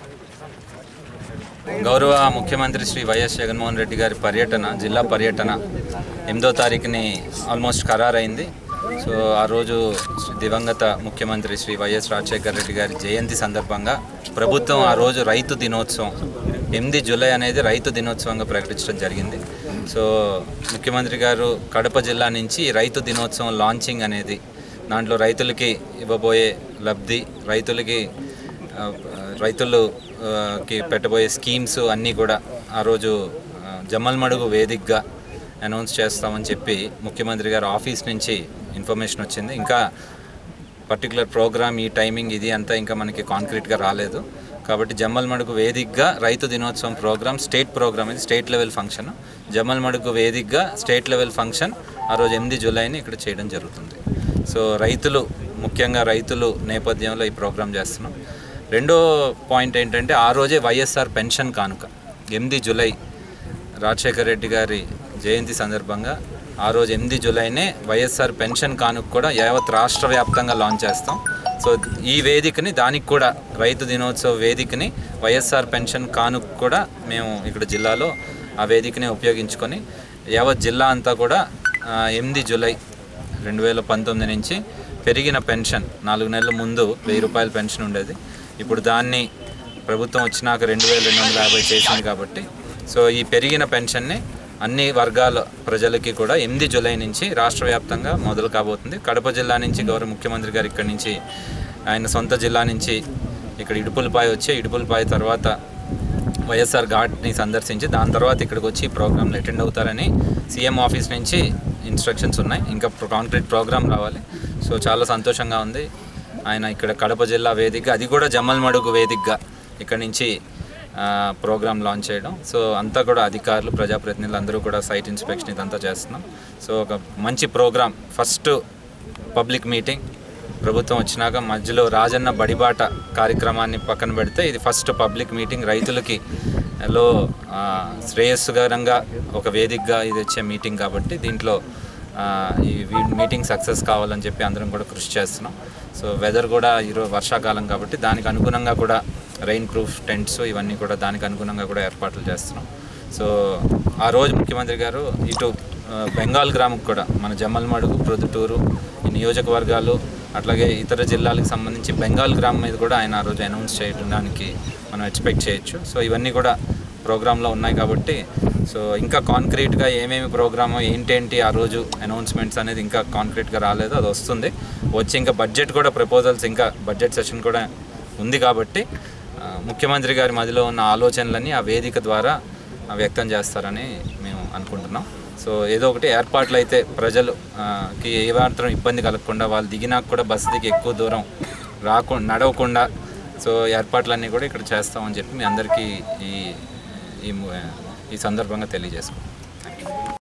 గౌరవ ముఖ్యమంత్రి శ్రీ వైఎస్ జగన్మోహన్ రెడ్డి గారి పర్యటన జిల్లా పర్యటన ఎనిమిదో తారీఖుని ఆల్మోస్ట్ ఖరారైంది సో ఆ రోజు శ్రీ దివంగత ముఖ్యమంత్రి శ్రీ వైఎస్ రాజశేఖర రెడ్డి గారి జయంతి సందర్భంగా ప్రభుత్వం ఆ రోజు రైతు దినోత్సవం ఎనిమిది జూలై అనేది రైతు దినోత్సవంగా ప్రకటించడం జరిగింది సో ముఖ్యమంత్రి గారు కడప జిల్లా నుంచి రైతు దినోత్సవం లాంచింగ్ అనేది దాంట్లో రైతులకి ఇవ్వబోయే లబ్ధి రైతులకి ఆ, రైతులు ఆ, కి పెట్టబోయే స్కీమ్స్ అన్నీ కూడా ఆ రోజు ఆ, జమ్మల్మడుగు వేదికగా అనౌన్స్ చేస్తామని చెప్పి ముఖ్యమంత్రి గారు ఆఫీస్ నుంచి ఇన్ఫర్మేషన్ వచ్చింది ఇంకా పర్టికులర్ ప్రోగ్రామ్ ఈ టైమింగ్ ఇది అంతా ఇంకా మనకి కాంక్రీట్గా రాలేదు కాబట్టి జమ్మల్మడుగు వేదికగా రైతు దినోత్సవం ప్రోగ్రామ్ స్టేట్ ప్రోగ్రామ్ ఇది స్టేట్ లెవెల్ ఫంక్షన్ జమ్మల్మడుగు వేదికగా స్టేట్ లెవెల్ ఫంక్షన్ ఆ రోజు ఎనిమిది జూలైని ఇక్కడ చేయడం జరుగుతుంది సో రైతులు ముఖ్యంగా రైతులు నేపథ్యంలో ఈ ప్రోగ్రామ్ చేస్తున్నాం రెండో పాయింట్ ఏంటంటే ఆ రోజే వైఎస్ఆర్ పెన్షన్ కానుక ఎనిమిది జూలై రాజశేఖర్ రెడ్డి గారి జయంతి సందర్భంగా ఆ రోజు ఎనిమిది జూలైనే వైఎస్ఆర్ పెన్షన్ కానుక కూడా యావత్ రాష్ట్ర వ్యాప్తంగా లాంచ్ చేస్తాం సో ఈ వేదికని దానికి కూడా రైతు దినోత్సవ వేదికని వైఎస్ఆర్ పెన్షన్ కానుక కూడా మేము ఇక్కడ జిల్లాలో ఆ వేదికని ఉపయోగించుకొని యావత్ జిల్లా అంతా కూడా ఆ, ఎనిమిది జూలై రెండు వేల పంతొమ్మిది నుంచి పెరిగిన పెన్షన్ నాలుగు నెలల ముందు వెయ్యి రూపాయల పెన్షన్ ఉండేది ఇప్పుడు దాన్ని ప్రభుత్వం వచ్చినాక రెండు వేల రెండు వందల యాభై చేసింది కాబట్టి సో ఈ పెరిగిన పెన్షన్ని అన్ని వర్గాల ప్రజలకి కూడా ఎనిమిది జూలై నుంచి రాష్ట్ర వ్యాప్తంగా మొదలు కాబోతుంది కడప జిల్లా నుంచి గౌరవ ముఖ్యమంత్రి గారు ఇక్కడి నుంచి ఆయన సొంత జిల్లా నుంచి ఇక్కడ ఇడుపులపాయ వచ్చి ఇడుపులపాయ తర్వాత వైఎస్ఆర్ ఘాట్ని సందర్శించి దాని తర్వాత ఇక్కడికి వచ్చి ఈ ప్రోగ్రాంలో అటెండ్ అవుతారని సీఎం ఆఫీస్ నుంచి ఇన్స్ట్రక్షన్స్ ఉన్నాయి ఇంకా కాంక్రీట్ ప్రోగ్రామ్ రావాలి సో చాలా సంతోషంగా ఉంది ఆయన ఇక్కడ కడప జిల్లా వేదిక అది కూడా జమ్మల్మడుగు వేదికగా ఇక్కడ నుంచి ప్రోగ్రామ్ లాంచ్ చేయడం సో అంతా కూడా అధికారులు ప్రజాప్రతినిధులు అందరూ కూడా సైట్ ఇన్స్పెక్షన్ ఇదంతా చేస్తున్నాం సో ఒక మంచి ప్రోగ్రామ్ ఫస్ట్ పబ్లిక్ మీటింగ్ ప్రభుత్వం వచ్చినాక మధ్యలో రాజన్న బడిబాట కార్యక్రమాన్ని పక్కన పెడితే ఇది ఫస్ట్ పబ్లిక్ మీటింగ్ రైతులకి లో ఆ, శ్రేయస్కరంగా ఒక వేదికగా ఇది వచ్చే మీటింగ్ కాబట్టి దీంట్లో ఆ, ఈ వీ- మీటింగ్ సక్సెస్ కావాలని చెప్పి అందరం కూడా కృషి చేస్తున్నాం సో వెదర్ కూడా ఈరోజు వర్షాకాలం కాబట్టి దానికి అనుగుణంగా కూడా రెయిన్ ప్రూఫ్ టెంట్స్ ఇవన్నీ కూడా దానికి అనుగుణంగా కూడా ఏర్పాట్లు చేస్తున్నాం సో ఆ రోజు ముఖ్యమంత్రి గారు ఇటు ఆ, బెంగాల్ గ్రామం కూడా మన జమ్మల్మడుగు ప్రొద్దుటూరు ఈ నియోజకవర్గాలు అట్లాగే ఇతర జిల్లాలకు సంబంధించి బెంగాల్ గ్రామం మీద కూడా ఆయన ఆ రోజు అనౌన్స్ చేయడానికి మనం ఎక్స్పెక్ట్ చేయొచ్చు సో ఇవన్నీ కూడా ప్రోగ్రాంలో ఉన్నాయి కాబట్టి సో ఇంకా కాంక్రీట్గా ఏమేమి ప్రోగ్రాము ఏంటేంటి ఆ రోజు అనౌన్స్మెంట్స్ అనేది ఇంకా కాంక్రీట్గా రాలేదు అది వస్తుంది వచ్చి ఇంకా బడ్జెట్ కూడా ప్రపోజల్స్ ఇంకా బడ్జెట్ సెషన్ కూడా ఉంది కాబట్టి ఆ, ముఖ్యమంత్రి గారి మదిలో ఉన్న ఆలోచనలన్నీ ఆ వేదిక ద్వారా ఆ, వ్యక్తం చేస్తారని మేము అనుకుంటున్నాం సో ఏదో ఒకటి ఏర్పాట్లు అయితే ప్రజలు ఆ, కి ఏ మాత్రం ఇబ్బంది కలగకుండా వాళ్ళు దిగినాక కూడా బస్సు దిగి ఎక్కువ దూరం రాకుండా నడవకుండా సో ఏర్పాట్లన్నీ కూడా ఇక్కడ చేస్తామని చెప్పి మీ అందరికీ ఈ ఈ ము- ఈ సందర్భంగా తెలియజేసుకుంటాం